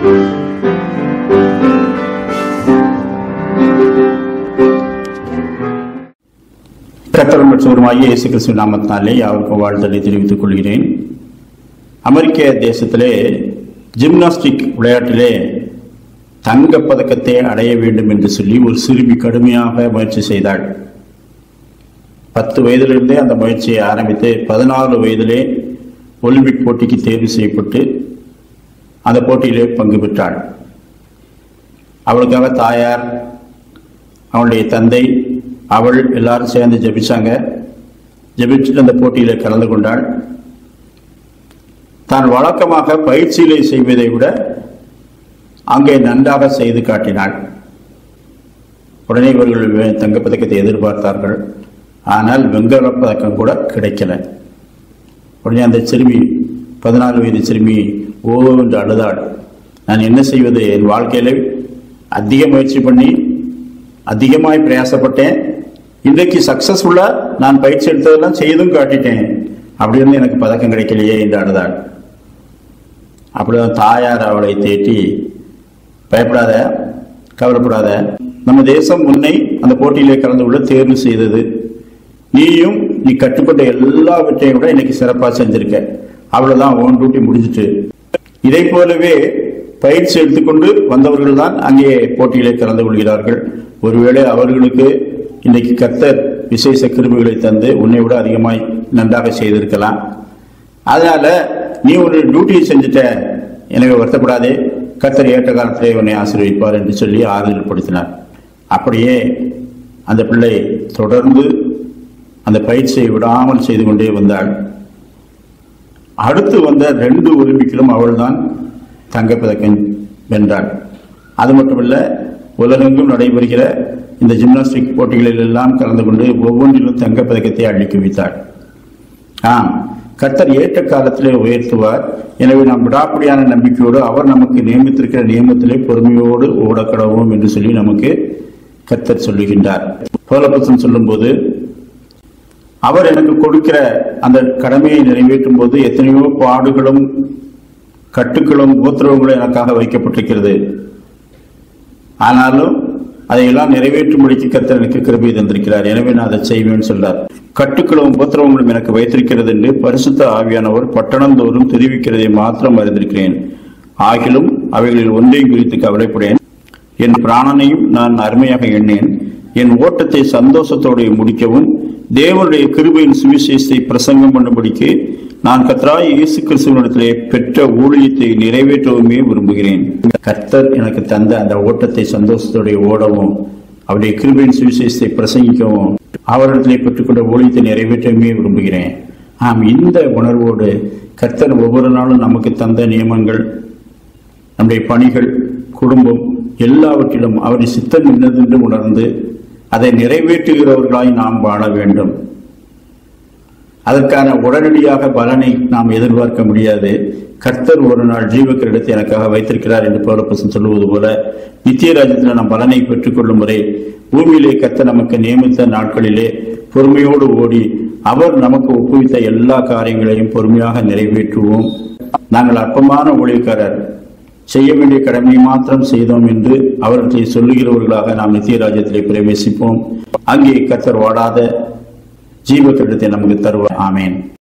கர்த்தர் மற்றும் இயேசு கிறிஸ்து நாமத்தினாலே யாருக்கும் வாழ்த்தலை தெரிவித்துக் கொள்கிறேன் அமெரிக்க தேசத்திலே ஜிம்னாஸ்டிக் விளையாட்டிலே தங்கப் பதக்கத்தை அடைய வேண்டும் என்று சொல்லி ஒரு சிறுமி கடுமையாக முயற்சி செய்தாள் பத்து வயதிலிருந்தே அந்த முயற்சியை ஆரம்பித்து பதினாறு வயதிலே ஒலிம்பிக் போட்டிக்கு தேர்வு செய்யப்பட்டு அந்த போட்டியிலே பங்கு பெற்றாள் அவளுக்காக தாயார் அவளுடைய தந்தை அவள் எல்லாரும் சேர்ந்து ஜெபிச்சாங்க ஜெபிச்சுட்டு அந்த போட்டியில கலந்து கொண்டாள் தான் வழக்கமாக பயிற்சியிலே செய்வதை விட அங்கே நன்றாக செய்து காட்டினாள் உடனே இவர்கள் வே- தங்கப்பதக்கத்தை எதிர்பார்த்தார்கள் ஆனால் வெண்கலப் பதக்கம் கூட கிடைக்கல உடனே அந்த சிறுமி பதினாலு வயது சிறுமி ஓ என்று அழுதாள் நான் என்ன செய்வது என் வாழ்க்கையில அதிக முயற்சி பண்ணி அதிகமாய் பிரயாசப்பட்டேன் இன்றைக்கு சக்சஸ்ஃபுல்லா நான் பயிற்சி எடுத்ததெல்லாம் செய்தும் காட்டிட்டேன் அப்படி இருந்து எனக்கு பதக்கம் கிடைக்கலையே என்று அழுதாள் அப்படிதான் தாயார் அவளை தேட்டி பயப்படாத கவலைப்படாத நம்ம தேசம் உன்னை அந்த போட்டியிலே கலந்து கொள்ள தேர்வு செய்தது நீயும் நீ கட்டுப்பட்ட எல்லாவற்றையும் விட இன்னைக்கு சிறப்பா செஞ்சிருக்க அவ்வளவுதான் ஓன் டியூட்டி முடிஞ்சிட்டு இதை போலவே பயிற்சி எடுத்துக்கொண்டு வந்தவர்கள் தான் அங்கே போட்டியிலே கலந்து கொள்கிறார்கள் ஒருவேளை அவர்களுக்கு இன்னைக்கு கர்த்தர் விசேஷ கிருபைகளை தந்து உன்னை விட அதிகமாய் நன்றாக செய்திருக்கலாம் அதனால நீ ஒரு டியூட்டியை செஞ்சுட்ட எனவே வருத்தப்படாதே கர்த்தர் ஏற்ற காலத்திலே உன்னை ஆசீர்வதிப்பார் என்று சொல்லி ஆறுதல் படுத்தினார் அப்படியே அந்த பிள்ளை தொடர்ந்து அந்த பயிற்சியை விடாமல் செய்து கொண்டே வந்தாள் அடுத்து வந்த ரெண்டு ஒலிம்பிக்கிலும் அவள்தான் தங்கப்பதக்கம் வென்றாள் அது மட்டுமல்ல உலகெங்கும் நடைபெறுகிற இந்த ஜிம்னாஸ்டிக் போட்டிகளில் எல்லாம் கலந்து கொண்டு ஒவ்வொன்றிலும் தங்கப்பதக்கத்தை அள்ளி குவித்தாள் ஆம் கர்த்தர் ஏற்ற காலத்திலே உயர்த்துவார் எனவே நாம் விடாப்பிடியான நம்பிக்கையோடு அவர் நமக்கு நியமித்திருக்கிற நியமத்திலே பொறுமையோடு ஓடக்கடவும் என்று சொல்லி நமக்கு கர்த்தர் சொல்லுகின்றார் பௌலபுத்தன் சொல்லும்போது அவர் எனக்கு கொடுக்கிற அந்த கடமையை நிறைவேற்றும் போது எத்தனையோ பாடுகளும் கட்டுக்களும் உபத்திரவங்களும் எனக்காக வைக்கப்பட்டிருக்கிறது ஆனாலும் அதையெல்லாம் நிறைவேற்றும்படிக்கு கர்த்தர் எனக்கு கிருபை தந்திருக்கிறார் எனவே நான் அதை செய்வேன் சொல்றார் கட்டுக்களும் உபத்திரவங்களும் எனக்கு வைத்திருக்கிறது என்று பரிசுத்த ஆவியானவர் பட்டணந்தோறும் தெரிவிக்கிறதை மாத்திரம் அறிந்திருக்கிறேன் ஆகிலும் அவைகளில் ஒன்றையும் குறித்து கவலைப்படேன் என் பிராணனையும் நான் அருமையாக எண்ணேன் என் ஓட்டத்தை சந்தோஷத்தோடு முடிக்கவும் தேவனுடைய கிருபையின் சுவிசேஷத்தை பிரசங்கம் பண்ணும்படிக்கு நான் கர்த்தராய் இயேசு கிறிஸ்துவனிடத்திலே பெற்ற ஊழியத்தை நிறைவேற்றவுமே விரும்புகிறேன் கர்த்தர் எனக்கு தந்த அந்த ஓட்டத்தை சந்தோஷத்தோட ஓடவும் அவருடைய கிருபையின் சுவிசேஷத்தை பிரசங்கிக்கவும் அவரிடத்திலே பெற்றுக்கொண்ட ஊழியத்தை நிறைவேற்றவுமே விரும்புகிறேன் ஆம் இந்த உணர்வோடு கர்த்தர் ஒவ்வொரு நாளும் நமக்கு தந்த நியமங்கள் நம்முடைய பணிகள் குடும்பம் எல்லாவற்றிலும் அவருடைய சித்தம் என்னதென்று உணர்ந்து அதை நிறைவேற்றுகிறவர்களாய் நாம் வாழ வேண்டும் அதற்கான உடனடியாக பலனை நாம் எதிர்பார்க்க முடியாது கர்த்தர் ஒரு நாள் ஜீவக்கிரடத்தை எனக்காக வைத்திருக்கிறார் என்று பௌரப்பசன் சொல்லுவது போல நித்திய ராஜ்யத்தில் நாம் பலனை பெற்றுக்கொள்ளும் வரை பூமியிலே கர்த்தர் நமக்கு நியமித்த நாட்களிலே பொறுமையோடு ஓடி அவர் நமக்கு ஒப்புவித்த எல்லா காரியங்களையும் பொறுமையாக நிறைவேற்றுவோம் நாங்கள் அற்பமான ஊழியக்காரர் செய்ய வேண்டிய கடமையை மாத்திரம் செய்தோம் என்று அவர்களை சொல்லுகிறவர்களாக நாம் நித்திய ராஜ்யத்திலே பிரவேசிப்போம் அங்கே கர்த்தர் வாடாத ஜீவ நமக்கு தருவார் ஆமேன்